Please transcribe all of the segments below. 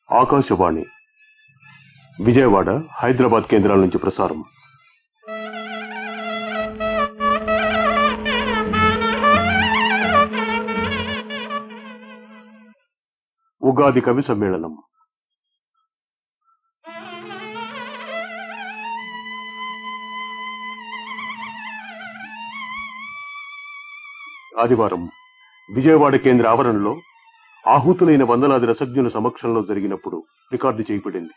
ఆకాశవాణి విజయవాడ హైదరాబాద్ కేంద్రాల నుంచి ప్రసారం ఉగాది కవి సమ్మేళనం ఆదివారం విజయవాడ కేంద్ర ఆవరణలో ఆహుతులైన వందలాది రసజ్ఞుల సమక్షంలో జరిగినప్పుడు రికార్డు చేయబడింది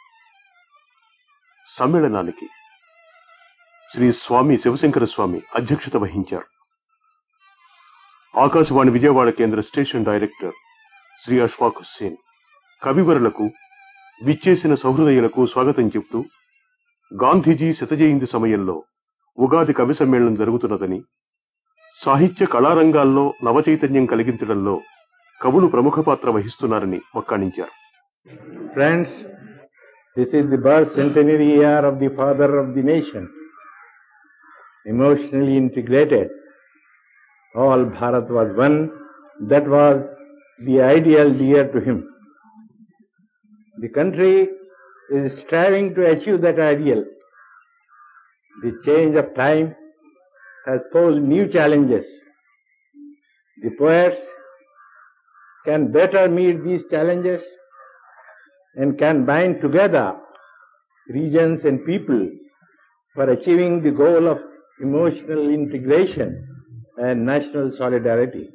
సమ్మేళనానికి శ్రీ స్వామి శివశంకర స్వామి అధ్యక్షత వహించారు ఆకాశవాణి విజయవాడ కేంద్ర స్టేషన్ డైరెక్టర్ శ్రీ అష్ఫాక్ హుస్సేన్ కవివరులకు విచ్చేసిన సహృదయులకు స్వాగతం చెప్తూ గాంధీజీ శత జయంతి సమయంలో ఉగాది కవి సమ్మేళనం జరుగుతున్నదని సాహిత్య కళారంగాల్లో నవచైతన్యం కలిగించడంలో కవులు ప్రముఖ పాత్ర వహిస్తున్నారని వక్కాణించారు Friends, this is the birth centenary year of the father of the nation. Emotionally integrated, all Bharat was one. That was the ideal dear to him. The country is striving to achieve that ideal. The change of time has posed new challenges. The poets can better meet these challenges and can bind together regions and people for achieving the goal of emotional integration and national solidarity.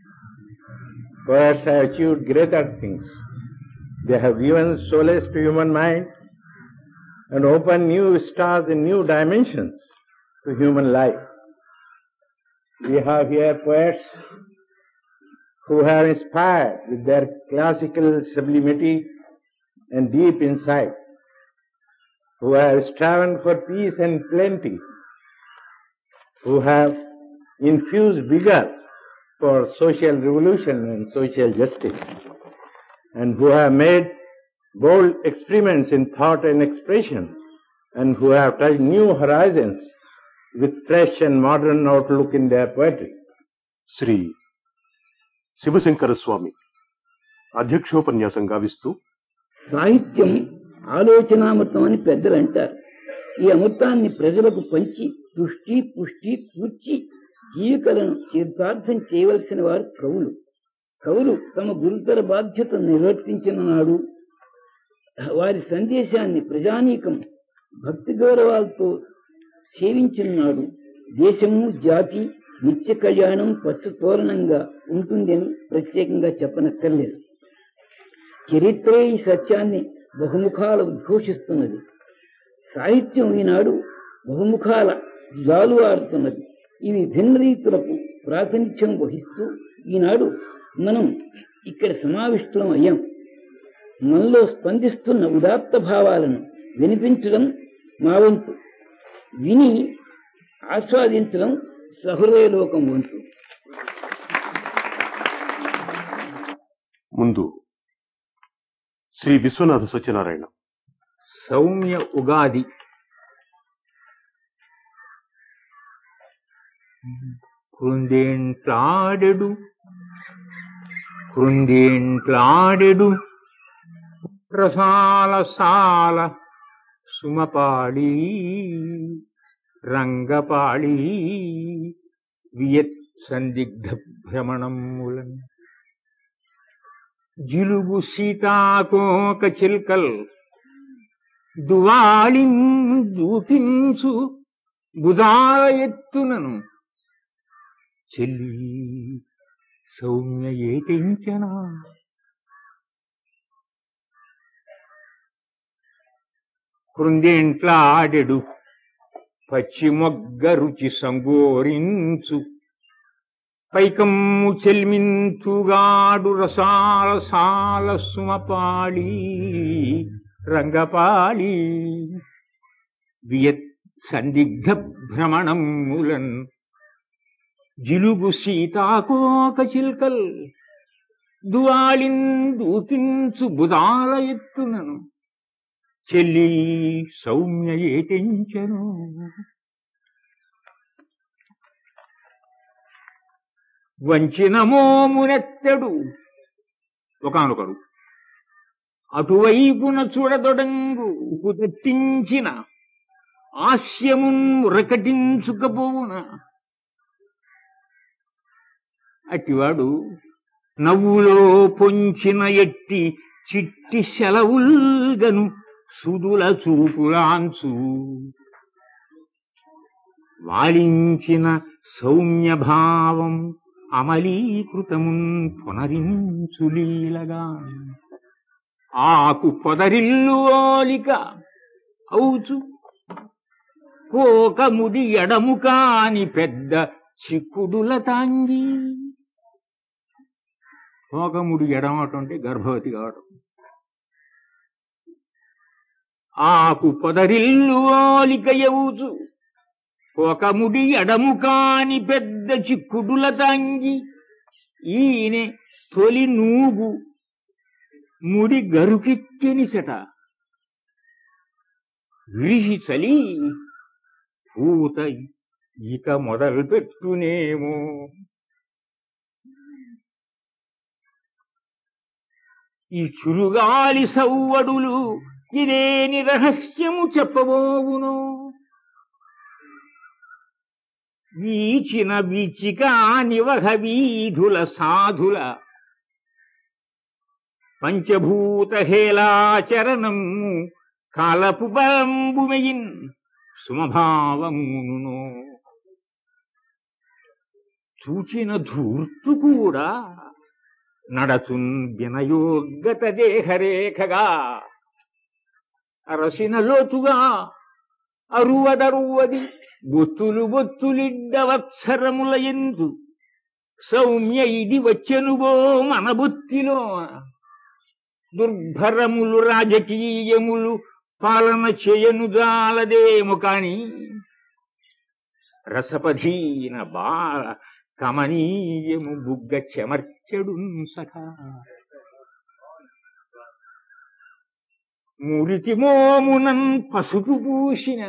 Poets have achieved greater things. They have given solace to human mind and opened new stars and new dimensions to human life. We have here poets who have inspired with their classical sublimity and deep insight, who have striven for peace and plenty, who have infused vigor for social revolution and social justice, and who have made bold experiments in thought and expression, and who have touched new horizons with fresh and modern outlook in their poetry. Shri Sivasankara స్వామి అధ్యక్షోపన్యాసం గావిస్తూ సాహిత్యం ఆలోచనామృతం అని పెద్దలు అంటారు ఈ అమృతాన్ని ప్రజలకు పంచి తుష్టి పుష్టి కూర్చి జీవికలను తీర్థార్థం చేయవలసిన వారు కవులు కవులు తమ గురుతర బాధ్యతను నిర్వర్తించిన నాడు వారి సందేశాన్ని ప్రజానీకం భక్తి గౌరవాలతో సేవించిన నాడు దేశము జాతి నిత్య కళ్యాణం పచ్చతోరణంగా ఉంటుంది అని ప్రత్యేకంగా చెప్పనక్కర్లేదు చరిత్రే ఈ సత్యాన్ని బహుముఖాల ఉద్ఘోషిస్తున్నది సాహిత్యం ఈనాడు బహుముఖాల జాలువారుతున్నది ఇవి భిన్న రీతులకు ప్రాతినిధ్యం వహిస్తూ ఈనాడు మనం ఇక్కడ సమావిష్టం అయ్యాం మనలో స్పందిస్తున్న ఉదాత్త భావాలను వినిపించడం మా వంతు విని ఆస్వాదించడం సహృదయలోకం వంతు ముందు శ్రీ విశ్వనాథ సత్యనారాయణ సౌమ్య ఉగాది కృందేంట్లాడెడు కృందేంట్లాడెడు రసాల సాల సుమపాళి రంగపాళి వియత్ సందిగ్ధ భ్రమణములన్ జిలుగు సీతాకోక చిల్కల్ దువాళిం దూకించు భుజాల ఎత్తునను చెల్లి సౌమ్య ఏటించనా కృందేంట్లాడెడు పచ్చి మొగ్గ రుచి సంగోరించు పైకమ్ము చెల్మింతుగాడు రసాల సాల సుమపాళి రంగపాళి వియత్ సందిగ్ధ భ్రమణములన్ జిలుగు సీతాకోక చిల్కల్ దువాళిన్ దూకించు బుధాల ఎత్తునను చెల్లి సౌమ్య ఏటించను వంచిన మోమునెత్తడు ఒకనొకడు అటువైపున చూడదొడంగు దట్టించిన ఆస్యమున్ ఉరకటించుకపోవున అట్టివాడు నవ్వులో పొంచిన ఎట్టి చిట్టి సెలవుల్గను సుదుల చూపులాంచు వాళించిన సౌమ్య భావం అమలీకృతమున్ పునరించులీలగా ఆకు పొదరిల్లు ఓలిక అవుచు కోకముడి ఎడము కాని పెద్ద చిక్కుడుల తాంగి కోకముడి ఎడమటం అంటే గర్భవతి కావటం ఆకు పొదరిల్లు ఓలిక ఎవుచు కోకముడి ఎడము కాని పెద్ద చిక్కుడుల తాంగి ఈయనే తొలి నూగు ముడి గరుకెక్కెనిచట విడిసి చలి పూత ఇక మొదలు పెట్టునేమో ఈ చురుగాలి సవ్వడులు ఇదేని రహస్యము చెప్పబోవును వీచిన వీచిక నివహ వీధుల సాధుల పంచభూత హేలాచరణము కాలపు బలంబుమయిన్ సుమభావమును చూచిన ధూర్తు కూడా నడచున్ వినయోగత దేహరేఖగా అరసిన లోతుగా అరువదరువది బొత్తులు బొత్తులిడ్డ వత్సరముల ఎందు సౌమ్య ఇది వచ్చెనుగో మన బొత్తిలో దుర్భరములు రాజకీయములు పాలన చేయను జాలదేమో కాని రసపధీన బాల కమనీయము బుగ్గ చెమర్చెడు సఖా మురికి మోమునన్ పసుపు పూసిన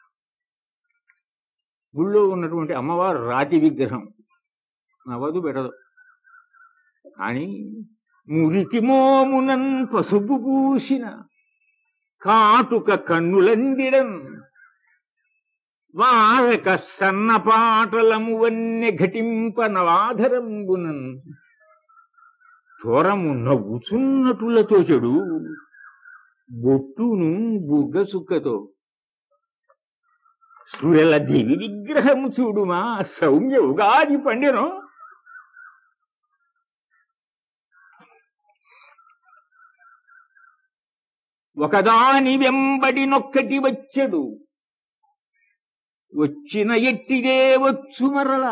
గుళ్ళో ఉన్నటువంటి అమ్మవారు రాతి విగ్రహం నవ్వదు పెట్టదు కానీ మురికి మోమునన్ పసుపు పూసిన కాటుక కన్నులందిడం వారక సన్నపాటలము వన్నె ఘటింప నవాధరంబునన్ త్వరము నవ్వుచున్నటులతో చెడు బొట్టును బుగ్గ సుక్కతో సూర్యల దేవి విగ్రహము చూడుమా సౌమ్య ఉగాది పండిను ఒకదాని వెంబడి నొక్కటి వచ్చెడు వచ్చిన ఎట్టిదే వచ్చు మరలా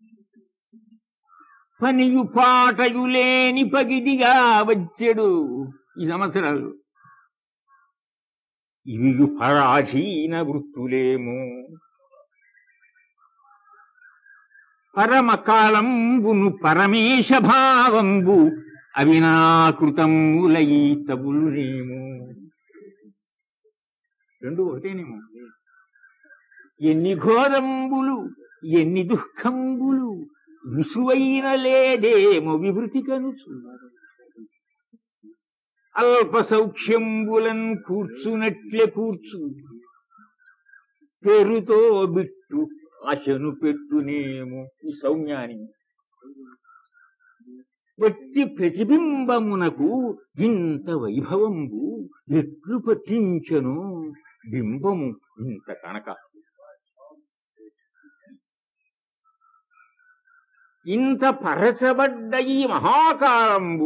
పనియు పాటయు లేని పగిదిగా వచ్చెడు ఈ సంవత్సరాలు ఇవి పరాధీన వృత్తులేమో పరమకాలంబును పరమేశ భావంబు అవినాకృతములై తగులునేమో రెండు ఒకటేనేమో ఎన్ని ఘోరంబులు ఎన్ని దుఃఖంబులు విసువైన లేదేమో విభృతి కనుచు అల్ప సౌఖ్యంబులన్ కూర్చునట్లే కూర్చు పేరుతో బిట్టు ఆశను పెట్టునేమో ఈ సౌమ్యాని వట్టి ప్రతిబింబమునకు ఇంత వైభవంబు ఎట్లు పట్టించను బింబము ఇంత కనక ఇంత పరచబడ్డ ఈ మహాకారంబు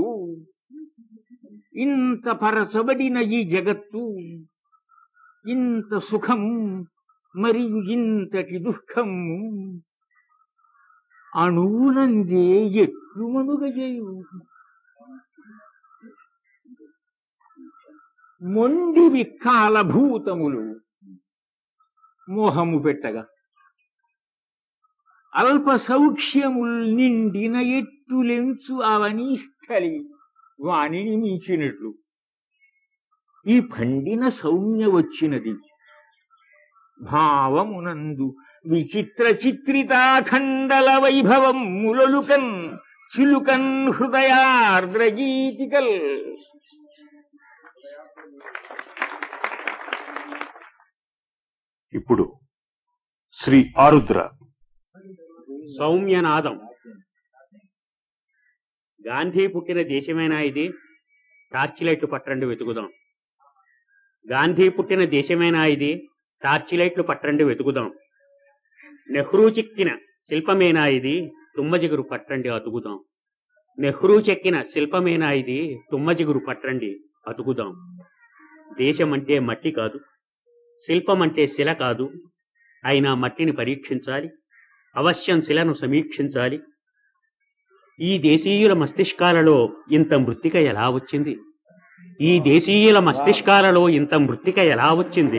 ఇంత పరచబడిన ఈ జగత్తు ఇంత సుఖము మరియు ఇంతటి దుఃఖము అణువునందే ఎట్లు మనుగజేయు మొండి విక్కాల భూతములు మోహము పెట్టగా అల్ప సౌఖ్యముల్ నిండిన ఎట్టులెంచు అవనీ స్థలి వాణిని మించినట్లు ఈ పండిన సౌమ్య వచ్చినది భావమునందు విచిత్ర చిత్రితాఖండల వైభవం ములలుకన్ చిలుకన్ హృదయార్ద్రగీతికల్ ఇప్పుడు శ్రీ ఆరుద్ర సౌమ్యనాదం గాంధీ పుట్టిన దేశమేనా ఇది టార్చ్ లైట్లు పట్టండి వెతుకుదాం గాంధీ పుట్టిన దేశమేనా ఇది టార్చ్ లైట్లు పట్టండి వెతుకుదాం నెహ్రూ చెక్కిన శిల్పమేనా ఇది తుమ్మజిగురు పట్టండి అతుకుదాం నెహ్రూ చెక్కిన శిల్పమేనా ఇది తుమ్మజిగురు పట్టండి అతుకుదాం దేశం అంటే మట్టి కాదు శిల్పం అంటే శిల కాదు అయినా మట్టిని పరీక్షించాలి అవశ్యం శిలను సమీక్షించాలి ఈ దేశీయుల మస్తిష్కాలలో ఇంత మృత్తిక ఎలా వచ్చింది ఈ దేశీయుల మస్తిష్కాలలో ఇంత మృత్తిక ఎలా వచ్చింది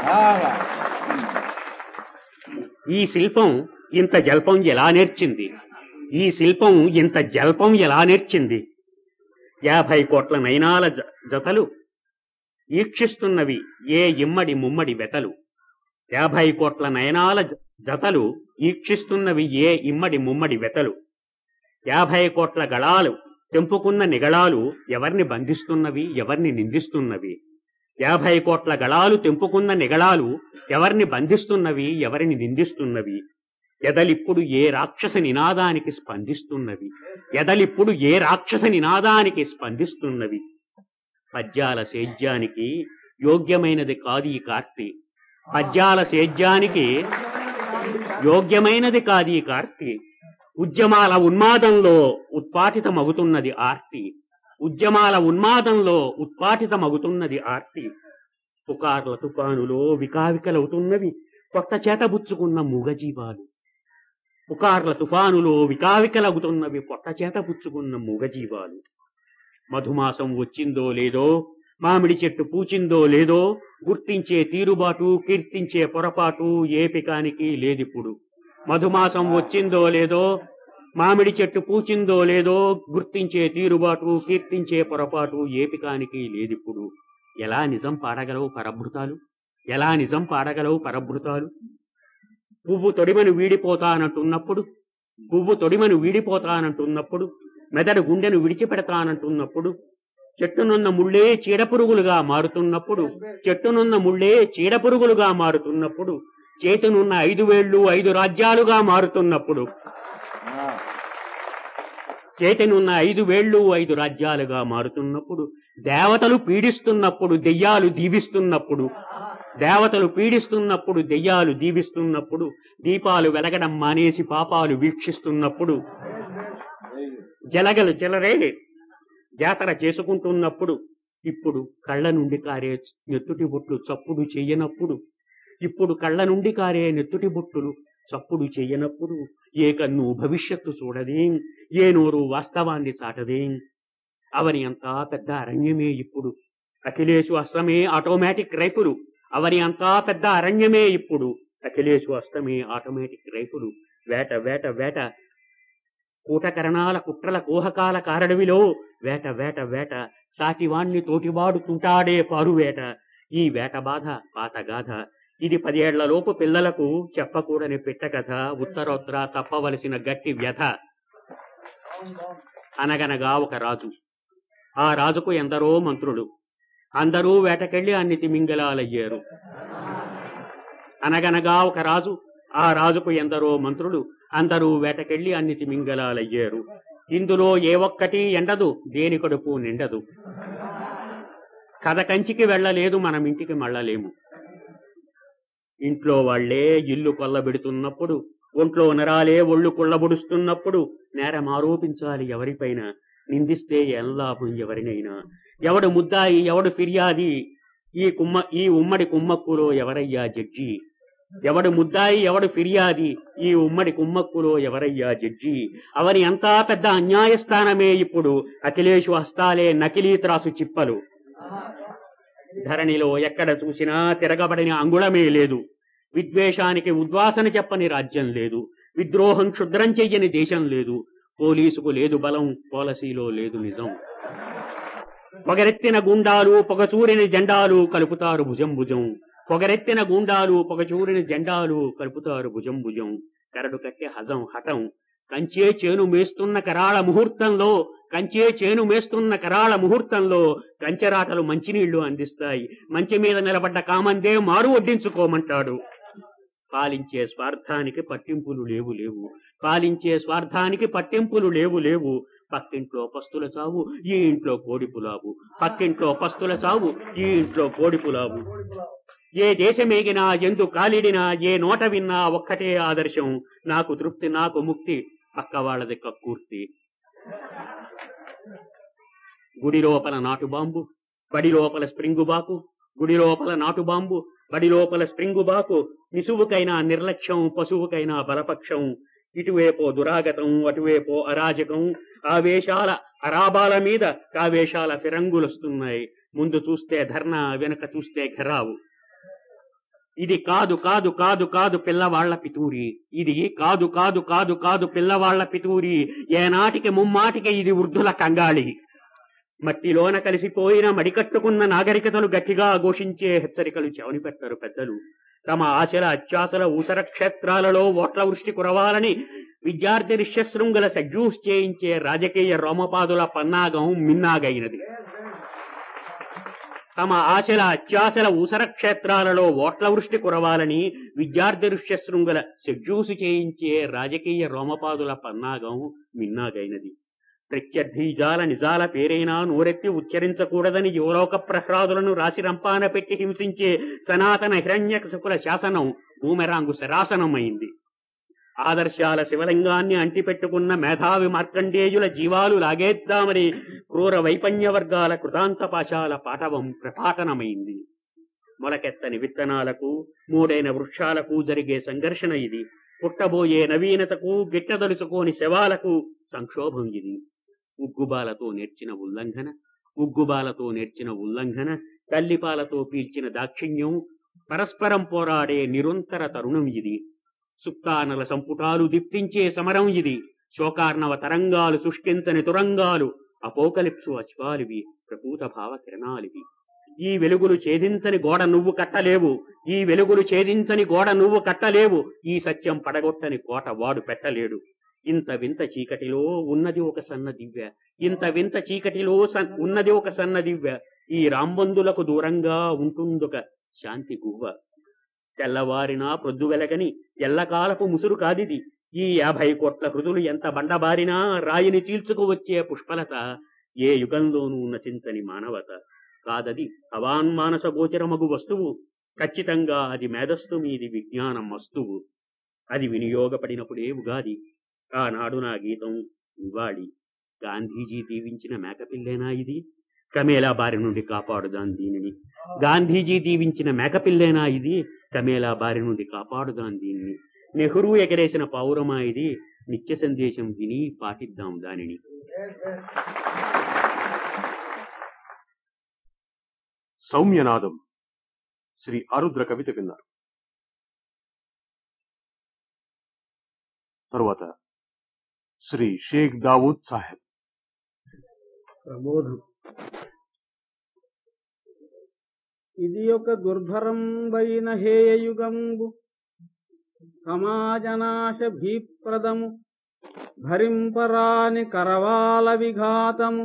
ఈ శిల్పం ఇంత జల్పం ఎలా నేర్చింది ఈ శిల్పం ఇంత జల్పం ఎలా నేర్చింది యాభై కోట్ల నయనాల జ- జతలు ఈక్షిస్తున్నవి ఏ ఇమ్మడి ముమ్మడి వెతలు యాభై కోట్ల నయనాల జ- జతలు ఈక్షిస్తున్నవి ఏ ఇమ్మడి ముమ్మడి వెతలు యాభై కోట్ల గళాలు తెంపుకున్న నిగళాలు ఎవరిని బంధిస్తున్నవి ఎవరిని నిందిస్తున్నవి యాభై కోట్ల గళాలు తెంపుకున్న నిగళాలు ఎవరిని బంధిస్తున్నవి ఎవరిని నిందిస్తున్నవి ఎదలిప్పుడు ఏ రాక్షస నినాదానికి స్పందిస్తున్నవి ఎదలిప్పుడు ఏ రాక్షస నినాదానికి స్పందిస్తున్నవి పద్యాల సేద్యానికి యోగ్యమైనది కాదు ఈ కార్తీ పద్యాల సేద్యానికి యోగ్యమైనది కాదు ఈ కార్తీ ఉద్యమాల ఉన్మాదంలో ఉత్పాటితమవుతున్నది ఆర్తి ఉద్యమాల ఉన్మాదంలో ఉత్పాటితమవుతున్నది ఆర్తి పుకార్ల తుకానులో వికావికలవుతున్నవి కొత్త చేతబుచ్చుకున్న మూగజీవాలు పుకార్ల తుఫానులో వికావికలవుతున్నవి పొట్ట చేతబుచ్చుకున్న మూగజీవాలు మధుమాసం వచ్చిందో లేదో మామిడి చెట్టు పూచిందో లేదో గుర్తించే తీరుబాటు కీర్తించే పొరపాటు ఏపికానికి లేదిప్పుడు మధుమాసం వచ్చిందో లేదో మామిడి చెట్టు పూచిందో లేదో గుర్తించే తీరుబాటు కీర్తించే పొరపాటు ఏపికానికి లేదిప్పుడు ఎలా నిజం పాడగలవు పరభృతాలు ఎలా నిజం పాడగలవు పరభృతాలు పువ్వు తొడిమను వీడిపోతానంటున్నప్పుడు పువ్వు తొడిమను వీడిపోతానంటున్నప్పుడు మెదడు గుండెను విడిచిపెడతానంటున్నప్పుడు చెట్టునున్న ముళ్ళే చీడపురుగులుగా మారుతున్నప్పుడు చెట్టునున్న ముళ్ళే చీడపురుగులుగా మారుతున్నప్పుడు చేతునున్న ఐదు వేళ్లు ఐదు రాజ్యాలుగా మారుతున్నప్పుడు చేతనున్న ఐదు వేళ్లు ఐదు రాజ్యాలుగా మారుతున్నప్పుడు దేవతలు పీడిస్తున్నప్పుడు దెయ్యాలు దీవిస్తున్నప్పుడు దేవతలు పీడిస్తున్నప్పుడు దెయ్యాలు దీవిస్తున్నప్పుడు దీపాలు వెలగడం మానేసి పాపాలు వీక్షిస్తున్నప్పుడు జలగలు జలరే జాతర చేసుకుంటున్నప్పుడు ఇప్పుడు కళ్ళ నుండి కారే నెత్తుటి బొట్లు చప్పుడు చెయ్యనప్పుడు ఇప్పుడు కళ్ళ నుండి కారే నెత్తుటి బొట్టులు చప్పుడు చెయ్యనప్పుడు ఏ కన్ను భవిష్యత్తు చూడదేం ఏ నోరు వాస్తవాన్ని చాటదేం అవని అంతా పెద్ద అరణ్యమే ఇప్పుడు అఖిలేశు అస్త్రమే ఆటోమేటిక్ రైపులు అవని అంతా పెద్ద అరణ్యమే ఇప్పుడు అఖిలేశు అస్త్రమే ఆటోమేటిక్ రైపులు వేట వేట వేట కూటకరణాల కుట్రల కోహకాల కారడవిలో వేట వేట వేట సాటివాణ్ణి తోటివాడు తుంటాడే పారువేట ఈ వేట బాధ పాత గాథ ఇది పదేళ్లలోపు పిల్లలకు చెప్పకూడని పిట్టకథ ఉత్తరోత్తర తప్పవలసిన గట్టి వ్యథ అనగనగా ఒక రాజు ఆ రాజుకు ఎందరో మంత్రులు అందరూ వేటకెళ్లి అన్ని తిమింగలాలయ్యారు అనగనగా ఒక రాజు ఆ రాజుకు ఎందరో మంత్రులు అందరూ వేటకెళ్లి అన్ని తిమింగలాలయ్యారు ఇందులో ఏ ఒక్కటి ఎండదు దేని కడుపు నిండదు కథ కంచికి వెళ్ళలేదు మనం ఇంటికి మళ్ళలేము ఇంట్లో వాళ్లే ఇల్లు కొల్లబెడుతున్నప్పుడు ఒంట్లో నరాలే ఒళ్ళు కుళ్ళబుడుస్తున్నప్పుడు నేరం ఆరోపించాలి ఎవరిపైన నిందిస్తే ఎల్లాభం ఎవరినైనా ఎవడు ముద్దాయి ఎవడు ఫిర్యాది ఈ కుమ్మ ఈ ఉమ్మడి కుమ్మక్కులో ఎవరయ్యా జడ్జి ఎవడు ముద్దాయి ఎవడు ఫిర్యాది ఈ ఉమ్మడి కుమ్మక్కులో ఎవరయ్యా జడ్జి అవని అంతా పెద్ద అన్యాయస్థానమే ఇప్పుడు అఖిలేషు హస్తాలే నకిలీ త్రాసు చిప్పలు ధరణిలో ఎక్కడ చూసినా తిరగబడిన అంగుళమే లేదు విద్వేషానికి ఉద్వాసన చెప్పని రాజ్యం లేదు విద్రోహం క్షుద్రం చెయ్యని దేశం లేదు పోలీసుకు లేదు బలం పాలసీలో లేదు నిజం పొగరెత్తిన గుండాలు పొగచూరిన జెండాలు కలుపుతారు భుజం భుజం పొగరెత్తిన గుండాలు పొగచూరిన జెండాలు కలుపుతారు భుజం భుజం కరడు కట్టె హజం హఠం కంచే చేను మేస్తున్న కరాళ ముహూర్తంలో కంచే చేను మేస్తున్న కరాళ ముహూర్తంలో కంచెరాటలు మంచినీళ్లు అందిస్తాయి మంచి మీద నిలబడ్డ కామందే మారు వడ్డించుకోమంటాడు పాలించే స్వార్థానికి పట్టింపులు లేవు లేవు పాలించే స్వార్థానికి పట్టింపులు లేవు లేవు పక్కింట్లో పస్తుల చావు ఈ ఇంట్లో కోడి పులావు పక్కింట్లో పస్తుల చావు ఈ ఇంట్లో కోడి పులావు ఏ దేశమేగినా ఎందు కాలిడినా ఏ నోట విన్నా ఒక్కటే ఆదర్శం నాకు తృప్తి నాకు ముక్తి పక్క వాళ్ళది కక్కూర్తి గుడి లోపల నాటు బాంబు బడి లోపల స్ప్రింగు బాకు గుడి లోపల నాటు బాంబు బడి లోపల స్ప్రింగు బాకు నిసువుకైనా నిర్లక్ష్యం పశువుకైనా బలపక్షం ఇటువైపో దురాగతం అటువైపో అరాజకం ఆవేశాల అరాబాల మీద కావేశాల ఫిరంగులొస్తున్నాయి ముందు చూస్తే ధర్నా వెనక చూస్తే ఘరావు ఇది కాదు కాదు కాదు కాదు పిల్లవాళ్ల పితూరి ఇది కాదు కాదు కాదు కాదు పిల్లవాళ్ల పితూరి ఏనాటికి ముమ్మాటికి ఇది వృద్ధుల కంగాళి మట్టిలోన కలిసిపోయిన మడికట్టుకున్న నాగరికతలు గట్టిగా ఘోషించే హెచ్చరికలు చెవని పెట్టరు పెద్దలు తమ ఆశల అత్యాశల ఊసర క్షేత్రాలలో ఓట్ల వృష్టి కురవాలని విద్యార్థి రిష్యశృంగుల సజ్జూస్ చేయించే రాజకీయ రోమపాదుల పన్నాగం మిన్నాగైనది తమ ఆశల అత్యాశల ఊసర క్షేత్రాలలో ఓట్ల వృష్టి కురవాలని విద్యార్థి ఋష్యశృంగుల సెడ్జూసు చేయించే రాజకీయ రోమపాదుల పన్నాగం మిన్నాగైనది ప్రత్యర్థీజాల నిజాల పేరైనా నోరెత్తి ఉచ్చరించకూడదని యువలోక ప్రహ్లాదులను రాసి రంపాన పెట్టి హింసించే సనాతన హిరణ్యకశపుల శాసనం బూమెరాంగు శరాసనమైంది ఆదర్శాల శివలింగాన్ని అంటిపెట్టుకున్న మేధావి మార్కండేయుల జీవాలు లాగేద్దామని క్రూర వైపన్య వర్గాల కృతాంతపాశాల పాటవం ప్రపాటనమైంది మొలకెత్తని విత్తనాలకు మూడైన వృక్షాలకు జరిగే సంఘర్షణ ఇది పుట్టబోయే నవీనతకు గిట్టదలుచుకోని శవాలకు సంక్షోభం ఇది ఉగ్గుబాలతో నేర్చిన ఉల్లంఘన ఉగ్గుబాలతో నేర్చిన ఉల్లంఘన తల్లిపాలతో పీల్చిన దాక్షిణ్యం పరస్పరం పోరాడే నిరంతర తరుణం ఇది సుక్తానల సంపుటాలు దిప్తించే సమరం ఇది శోకార్ణవ తరంగాలు సృష్టించని తురంగాలు అపోకలిప్సు అశ్వాలివి ప్రపూత భావ కిరణాలివి ఈ వెలుగులు ఛేదించని గోడ నువ్వు కట్టలేవు ఈ వెలుగులు ఛేదించని గోడ నువ్వు కట్టలేవు ఈ సత్యం పడగొట్టని కోట వాడు పెట్టలేడు ఇంత వింత చీకటిలో ఉన్నది ఒక సన్న దివ్య ఇంత వింత చీకటిలో సన్- ఉన్నది ఒక సన్న దివ్య ఈ రాంబందులకు దూరంగా ఉంటుందొక శాంతి గువ్వ తెల్లవారినా ప్రొద్దు వెలగని ఎల్లకాలపు ముసురు కాదిది ఈ యాభై కోట్ల హృదులు ఎంత బండబారినా రాయిని చీల్చుకు వచ్చే పుష్పలత ఏ యుగంలోనూ నశించని మానవత కాదది అవాన్మానస గోచరమగు వస్తువు ఖచ్చితంగా అది మేధస్సు మీది విజ్ఞానం వస్తువు అది వినియోగపడినప్పుడే ఉగాది ఆనాడు నా గీతం ఇవాళి గాంధీజీ దీవించిన మేకపిల్లేనా ఇది కమేలా బారి నుండి కాపాడుదాం దీనిని గాంధీజీ దీవించిన మేకపిల్లేనా ఇది కమేలా బారి నుండి కాపాడుదాం దీనిని నెహ్రూ ఎగరేసిన పౌరమా ఇది నిత్య సందేశం విని పాటిద్దాం దానిని సౌమ్యనాదం శ్రీ ఆరుద్ర కవిత విన్నారు తరువాత శ్రీ షేక్ దావూద్ సాహెబ్ ప్రబోధం ఇది ఒక దుర్భరంబైన హేయయుగంబు సమాజనాశ భీప్రదము భరింపరాని కరవాల విఘాతము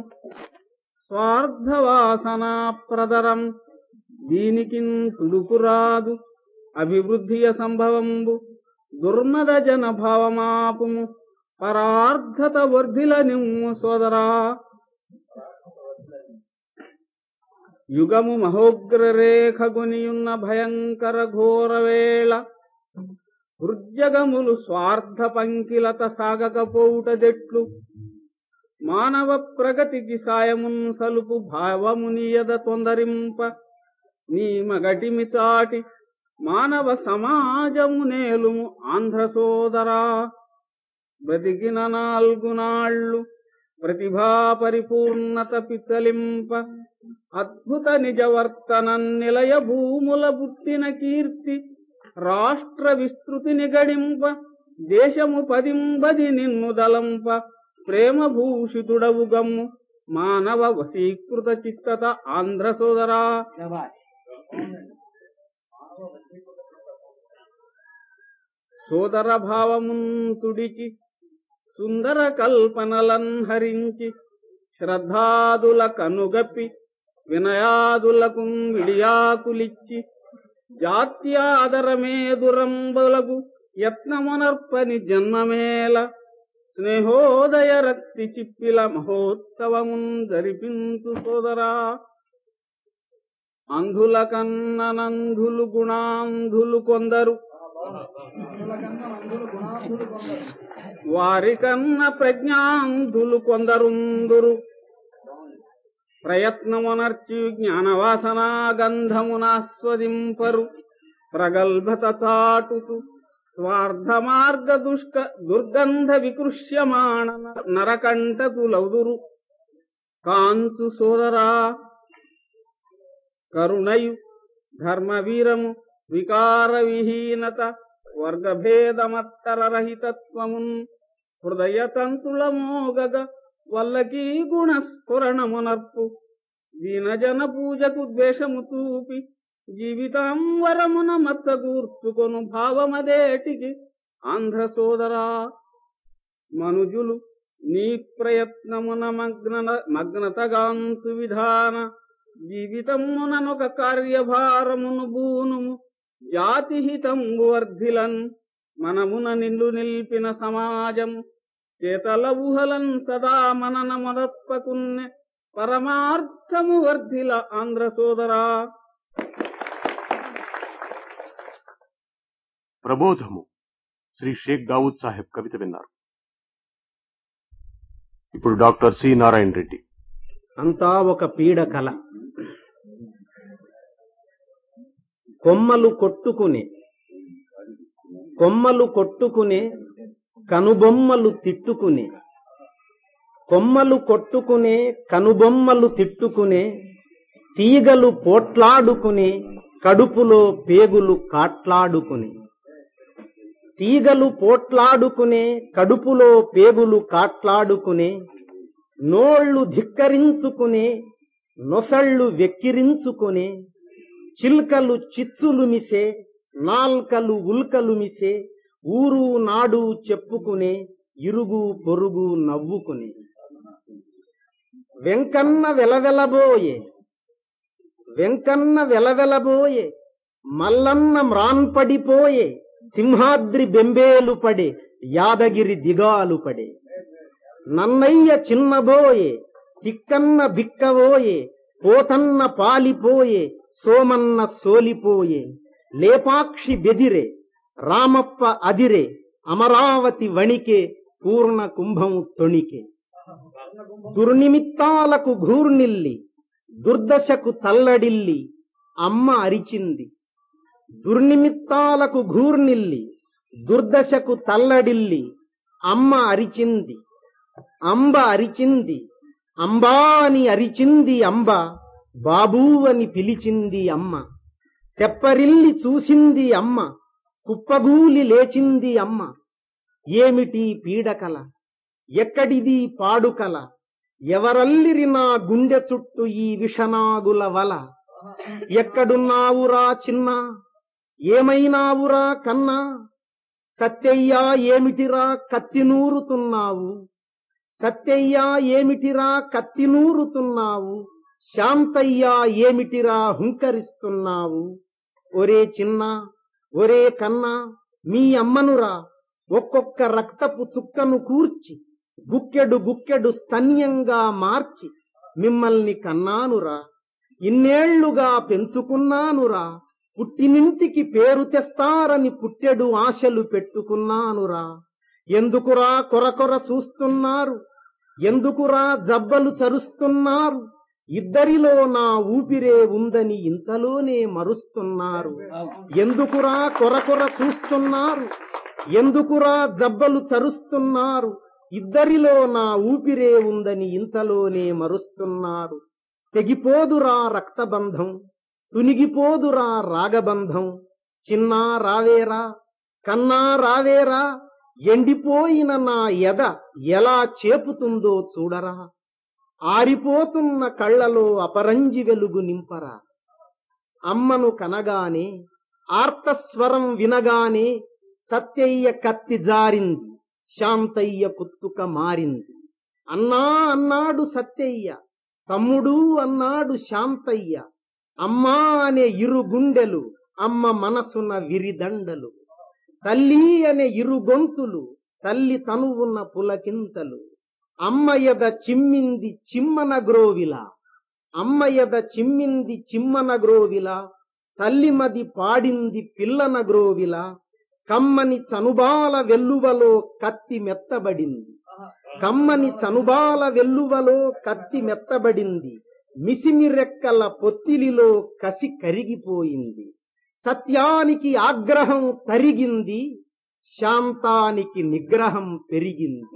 స్వార్థవాసనాప్రదరం దీనికిన్ తుడుకురాదు అభివృద్ధియ సంభవంబు దుర్మద జన భావమాపుము పరార్ధత వర్ధిల నిమ్ము సోదరా యుగము మహోగ్రరేఖగునియున్న భయంకర ఘోరవేళ హృజ్జగములు స్వార్థ పంకిలత సాగకపోవుటదెట్లు మానవ ప్రగతికి సాయమున్ సలుపు భావమునియద తొందరింప నీ మగటిమి చాటి మానవ సమాజము నేలుము ఆంధ్ర సోదరా బ్రతికిన నాల్గు నాళ్ళు ప్రతిభా పరిపూర్ణత పిచ్చలింప అద్భుత నిజవర్తన నిలయ భూముల పుట్టిన కీర్తి రాష్ట్ర విస్తృతిని గడింప దేశము పదింబది నిన్ను దలంప ప్రేమ భూషితుడవు గమ్ము మానవ వశీకృత చిత్తత ఆంధ్ర సోదరా సోదర భావమున్ తుడిచి సుందర కల్పనలన్ హరించి శ్రద్ధాదుల కనుగప్పి వినయాదులకు విడియాకులిచ్చి జాత్యాదరమే దురంబులకు యత్నమునర్పని జన్మమేల స్నేహోదయ రక్తి చిప్పిల మహోత్సవమున్ జరిపించు సోదరా అంధుల కన్ననంధులు గుణాంధులు కొందరు వారి కన్న ప్రజ్ఞాంధులు కొందరుందురు ప్రయత్నమునర్చి జ్ఞానవాసన గంధమునాస్వదింపరు ప్రగల్భత చాటుతూ స్వార్థ మార్గ దుష్క దుర్గంధ వికృష్యమాణ నరకంటకులౌదురు కాంచు సోదరా కరుణయు ధర్మవీరము వికార విహీనత వర్గభేదమత్తర రహితత్వమున్ హృదయ తంతుల మోగగ వల్లకీ గుణ స్ఫురణమునర్పు దీనజన పూజకు ద్వేషము చూపి జీవితం వరమున మచ్చగూర్చుకొను భావమదేటికి ఆంధ్ర సోదరా మనుజులు నీ ప్రయత్నమున మగ్న మగ్నతగాంచు విధాన జీవితముననొక కార్యభారమును బూనుము జాతి హితంబు వర్ధిలన్ మనమున నిల్లు నిల్పిన సమాజం చేతల ఊహలన్ సదా మనన మొదప్పకున్నె పరమార్థము వర్ధిల ఆంధ్ర సోదరా ప్రబోధము శ్రీ షేక్ దావూద్ సాహెబ్ కవిత విన్నారు ఇప్పుడు డాక్టర్ సి నారాయణ రెడ్డి అంతా ఒక పీడ కల కొమ్మలు కొట్టుకునే కొమ్మలు కొట్టుకునే కనుబొమ్మలు తిట్టుకునే కొమ్మలు కొట్టుకునే కనుబొమ్మలు తిట్టుకునే తీగలు పోట్లాడుకునే కడుపులో పేగులు కాట్లాడుకునే తీగలు పోట్లాడుకునే కడుపులో పేగులు కాట్లాడుకునే నోళ్లు ధిక్కరించుకునే నొసళ్ళు వెక్కిరించుకునే చిల్కలు చిచ్చులు మిసే నాల్కలు ఉల్కలు మిసే ఊరు నాడు చెప్పుకునే ఇరుగు పొరుగు నవ్వుకునే వెంకన్న వెలవెలబోయే వెంకన్న వెలవెలబోయే మల్లన్న మ్రాన్పడిపోయే సింహాద్రి బెంబేలు పడే యాదగిరి దిగాలు పడే నన్నయ్య చిన్నబోయే తిక్కన్న బిక్కబోయే పోతన్న పాలిపోయే సోమన్న సోలిపోయే లేపాక్షి బెదిరే రామప్ప అదిరే అమరావతి వణికే పూర్ణ కుంభము తొణికే దుర్నిమిత్తాలకు ఘూర్నిల్లి దుర్దశకు తల్లడిల్లి అమ్మ అరిచింది దుర్నిమిత్తాలకు ఘూర్నిల్లి దుర్దశకు తల్లడిల్లి అమ్మ అరిచింది అంబ అరిచింది అంబా అని అరిచింది అంబ బాబూ అని పిలిచింది అమ్మ తెప్పరిల్లి చూసింది అమ్మ కుప్పగూలి లేచింది అమ్మ ఏమిటి పీడకల ఎక్కడిది పాడుకల ఎవరల్లిరి నా గుండె చుట్టూ ఈ విషనాగుల వల ఎక్కడున్నావురా చిన్న ఏమైనావురా కన్నా సత్యయ్యా ఏమిటిరా కత్తి నూరుతున్నావు సత్యయ్యా ఏమిటిరా కత్తి నూరుతున్నావు శాంతయ్యా ఏమిటిరా హుంకరిస్తున్నావు ఒరే చిన్న ఒరే కన్నా మీ అమ్మనురా ఒక్కొక్క రక్తపు చుక్కను కూర్చి గుక్కెడు గుక్కెడు స్తన్యంగా మార్చి మిమ్మల్ని కన్నానురా ఇన్నేళ్లుగా పెంచుకున్నానురా పుట్టినింటికి పేరు తెస్తారని పుట్టెడు ఆశలు పెట్టుకున్నానురా ఎందుకురా కొరకొర చూస్తున్నారు ఎందుకురా జబ్బలు చరుస్తున్నారు ఇద్దరిలో నా ఊపిరే ఉందని ఇంతలోనే మరుస్తున్నారు ఎందుకురా కొరకొర చూస్తున్నారు ఎందుకురా జబ్బలు చరుస్తున్నారు ఇద్దరిలో నా ఊపిరే ఉందని ఇంతలోనే మరుస్తున్నారు తెగిపోదురా రక్తబంధం తునిగిపోదురా రాగబంధం చిన్నా రావేరా కన్నా రావేరా ఎండిపోయిన నా ఎద ఎలా చేపుతుందో చూడరా ఆరిపోతున్న కళ్ళలో అపరంజి వెలుగు నింపరా అమ్మను కనగానే ఆర్తస్వరం వినగానే సత్యయ్య కత్తి జారింది శాంతయ్య కుత్తుక మారింది అన్నా అన్నాడు సత్తయ్య తమ్ముడు అన్నాడు శాంతయ్య అమ్మా అనే ఇరు గుండెలు అమ్మ మనసున విరిదండలు తల్లి అనే ఇరు గొంతులు తల్లి తనువున్న పులకింతలు అమ్మయద చిమ్మింది చిమ్మన గ్రోవిలా అమ్మయద చిమ్మింది చిమ్మన గ్రోవిలా తల్లిమది పాడింది పిల్లన గ్రోవిలా కమ్మని చనుబాల వెల్లువలో కత్తి మెత్తబడింది కమ్మని చనుబాల వెల్లువలో కత్తి మెత్తబడింది మిసిమిరెక్కల పొత్తిలిలో కసి కరిగిపోయింది సత్యానికి ఆగ్రహం తరిగింది శాంతానికి నిగ్రహం పెరిగింది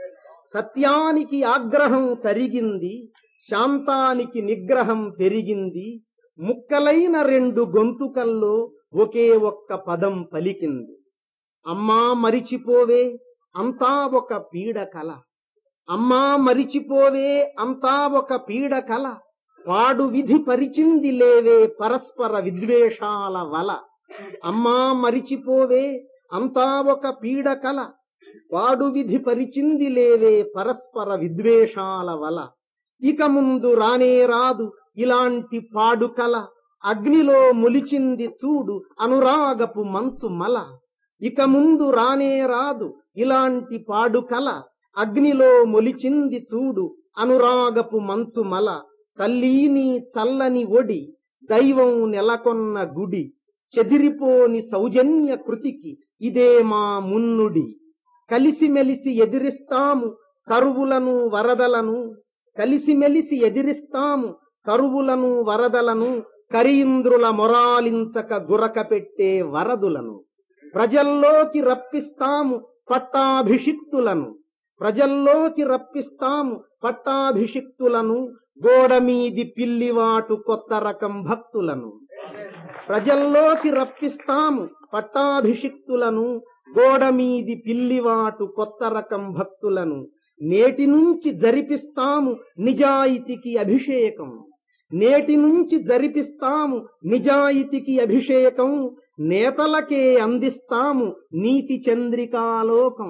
సత్యానికి ఆగ్రహం తరిగింది శాంతానికి నిగ్రహం పెరిగింది ముక్కలైన రెండు గొంతుకల్లో ఒకే ఒక్క పదం పలికింది అమ్మా మరిచిపోవే అంతా ఒక పీడ కల అమ్మా మరిచిపోవే అంతా ఒక పీడ కల వాడు విధి పరిచింది లేవే పరస్పర విద్వేషాల వల అమ్మా మరిచిపోవే అంతా ఒక పీడ కల వాడు విధి పరిచింది లేవే పరస్పర విద్వేషాల వల ఇక ముందు రానే రాదు ఇలాంటి పాడుకల అగ్నిలో మొలిచింది చూడు అనురాగపు మంచు మల ఇక ముందు రానే రాదు ఇలాంటి పాడుకల అగ్నిలో మొలిచింది చూడు అనురాగపు మంచు మల తల్లీని చల్లని ఒడి దైవం నెలకొన్న గుడి చెదిరిపోని సౌజన్య కృతికి ఇదే మా మున్నుడి కలిసిమెలిసి ఎదిరిస్తాము కరువులను వరదలను కలిసిమెలిసి ఎదిరిస్తాము కరువులను వరదలను కరీంద్రుల మొరాలించక గురక పెట్టే వరదులను ప్రజల్లోకి రప్పిస్తాము పట్టాభిషిక్తులను ప్రజల్లోకి రప్పిస్తాము పట్టాభిషిక్తులను గోడ మీది పిల్లివాటు కొత్త రకం భక్తులను ప్రజల్లోకి రప్పిస్తాము పట్టాభిషిక్తులను గోడ మీది పిల్లివాటు కొత్త రకం భక్తులను నేటి నుంచి జరిపిస్తాము నిజాయితీకి అభిషేకం నేటి నుంచి జరిపిస్తాము నిజాయితీకి అభిషేకం నేతలకే అందిస్తాము నీతి చంద్రికాలోకం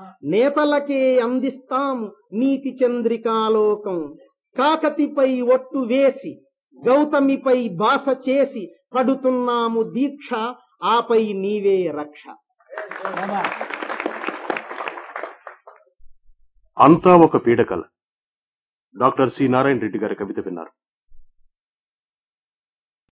నేతలకే అందిస్తాము నీతి చంద్రికాలోకం కాకతిపై ఒట్టు వేసి గౌతమిపై బాస చేసి పడుతున్నాము దీక్ష ఆపై నీవే రక్ష అంతా ఒక పీడకల డాక్టర్ సి నారాయణ రెడ్డి గారి కవిత విన్నారు